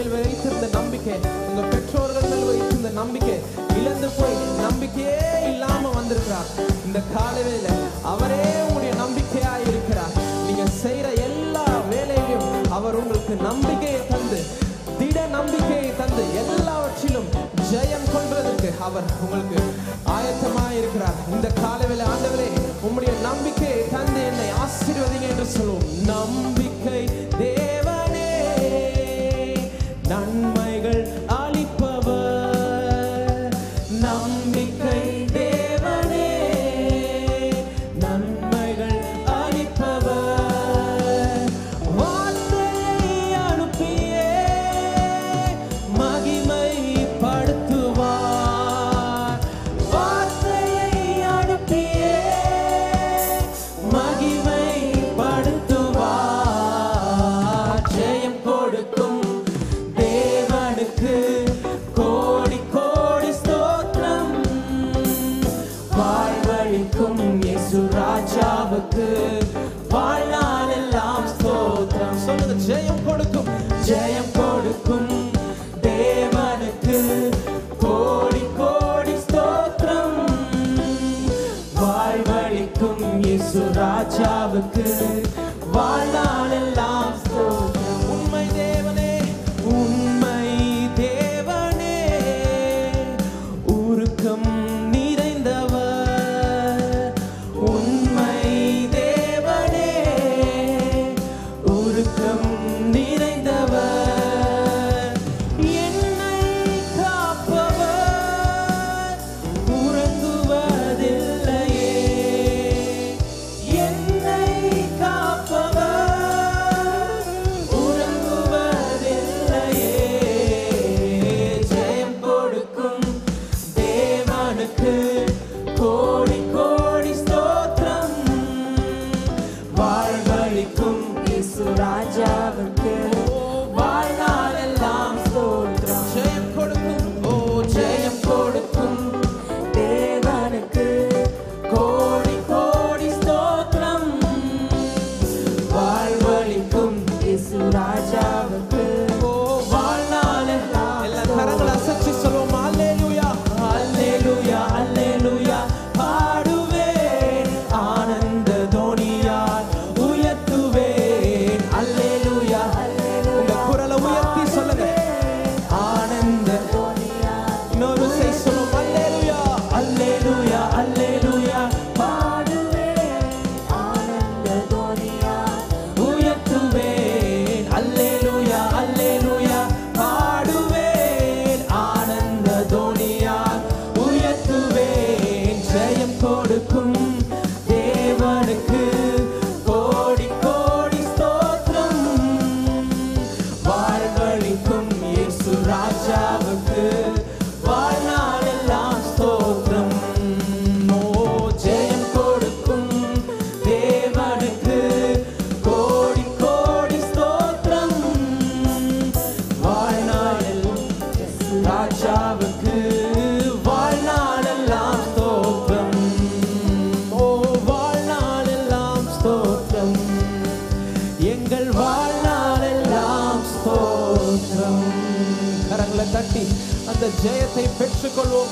மேல் வைத்திருந்த நம்பிக்கை உங்க பெற்றோர்கள் மேல் வைத்திருந்த நம்பிக்கை இழந்து போய் நம்பிக்கையே இல்லாம வந்திருக்கிறார் இந்த காலையில அவரே உங்களுடைய நம்பிக்கையா இருக்கிறார் நீங்க செய்யற எல்லா வேலையிலும் அவர் உங்களுக்கு நம்பிக்கையை தந்து திட நம்பிக்கையை தந்து எல்லாவற்றிலும் ஜெயம் கொள்வதற்கு அவர் உங்களுக்கு ஆயத்தமாக இருக்கிறார் இந்த காலவேளை ஆண்டவரே உம்முடைய நம்பிக்கையை தந்து என்னை ஆசீர்வதிங்க என்று சொல்லுவோம் நம்பிக்கை தேவனே நன்மைகள் அளிப்பவர் நம்பிக்கை தேவனே நன்மைகள் அளிப்பவர் வார்த்தையை அனுப்பியே மகிமைப்படுத்துவார் வார்த்தையை அனுப்பியே மகிமைப்படுத்துவார் ஜெயம் கொடுக்கும் தேவனுக்கு கோடி கோடி ஸ்தோத்திரம் வாழ்வழிக்கும் இயேசு ராஜாவுக்கு வாழ்நாளெல்லாம் ஸ்தோத்திரம் சொல்லுங்க ஜெயம் கொடுக்கும் ஜெயம் கொடுக்கும் தேவனுக்கு கோடி கோடி ஸ்தோத்திரம் வாழ்வழிக்கும் இயேசு ராஜாவுக்கு வாழ்நாளெல்லாம் ஸ்தோத்திரம் உண்மை தேவனே உண்மை தேவனே உருக்கம் நிறைந்தவர் உண்மை தேவனே உருக்கம் நிறைந்தவர் என்னை காப்பவர் உறங்குவதில்லையே என்னை காப்பவர் உறங்குவதில்லையே ஜெயம் கொடுக்கும் தேவனுக்கு கோடி கோடி ஸ்தோத்திரம் வாழ்வழிக்கும் இயேசு ராஜாவுக்கு வாழ்நாளெல்லாம் ஸ்தோத்திரம் ஜெயம் கொடுக்கும் ஓ ஜெயம் கொடுக்கும் தேவனுக்கு கோடி கோடி ஸ்தோத்திரம் வாழ்வழிக்கும் இயேசு ராஜாவுக்கு ஓ வாழ்நாளெல்லாம் எல்லா கரங்களை அசைச்சு சொல்லுவோம் அல்லேலூயா அல்லேலூயா அல்லேலூயா பாடுவேன் ஆனந்த தோனியால் உயர்த்துவேன் அல்லேலூயா உங்க குரலை உயர்த்தி சொல்லுங்க ஆனந்த இன்னொரு விசை சொல்லுவோம் அல்லேலூயா அல்லேலூயா அல்லேலூயா பாடுவேன் ஆனந்த தோனியால் உயர்த்துவேன் அல்லேலூயா அல்லேலூயா பாடுவேன் ஆனந்த தோனியால் உயர்த்துவேன் ஜெயம் கொடுக்கும் தேவனுக்கு கோடி கோடி ஸ்தோத்திரம் வாழ்வழிக்கும் இயேசு ராஜாவுக்கு வாழ்நாளெல்லாம் ஸ்தோத்திரம் ஓ ஜெயம் கொடுக்கும் தேவனுக்கு கோடி கோடி ஸ்தோத்திரம் வாழ்நாளில் ராஜாவுக்கு வாழ்நாளெல்லாம் ஸ்தோத்திரம் ஓ வாழ்நாளெல்லாம் ஸ்தோத்திரம் எங்கள் வாழ்நாளெல்லாம் ஸ்தோத்திரம் கரங்களை தட்டி அந்த ஜெயத்தை பெற்றுக்கொள்வோம்